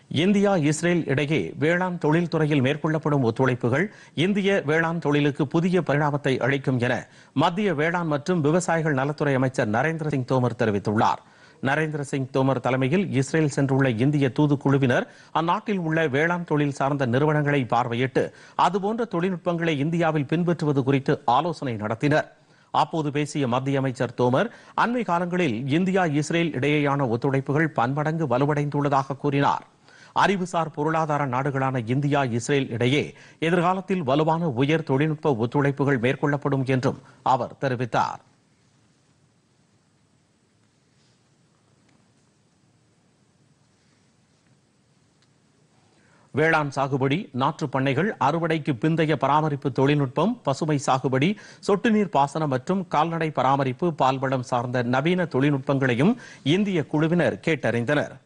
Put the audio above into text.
India Israel இடையே வேளாண் தொழில்துறையில் மேற்கொள்ளப்படும் ஒத்துழைப்புகள் இந்திய வேளாண் தொழிலுக்கு புதிய பரிணாமத்தை அளிக்கும் என மத்திய வேளாண் மற்றும் விவசாயிகள் நலத்துறை அமைச்சர் நரேந்திர சிங் தோமர் தெரிவித்துள்ளார் நரேந்திர சிங் தோமர் தலைமையில் இஸ்ரேல் சென்றுள்ள இந்திய தூதுக்குழுவினர் அந்நாட்டில் உள்ள வேளாண் தொழில் சார்ந்த நிறுவனங்களை பார்வையிட்டு அதுபோன்ற தொழில்நுட்பங்களை இந்தியாவில் பின்பற்றுவது குறித்து ஆலோசனை நடத்தினர் அப்போது பேசிய மத்திய அமைச்சர் தோமர் அண்மை காலங்களில் இந்தியா இஸ்ரேல் இடையேயான ஒத்துழைப்புகள் பன்மடங்கு வலுவடைந்துள்ளதாக கூறினார் அறிவுசார் பொருளாதார நாடுகளான இந்தியா இஸ்ரேல் இடையே எதிர்காலத்தில் வலுவான உயர் தொழில்நுட்ப ஒத்துழைப்புகள் மேற்கொள்ளப்படும் என்றும் அவர் தெரிவித்தார் வேளாண் சாகுபடி நாற்று பண்ணைகள் அறுவடைக்கு பிந்தைய பராமரிப்பு தொழில்நுட்பம் பசுமை சாகுபடி சொட்டு நீர் பாசனம் மற்றும் கால்நடை பராமரிப்பு பால்வளம் சார்ந்த நவீன தொழில்நுட்பங்களையும் இந்திய குழுவினர் கேட்டறிந்தனர்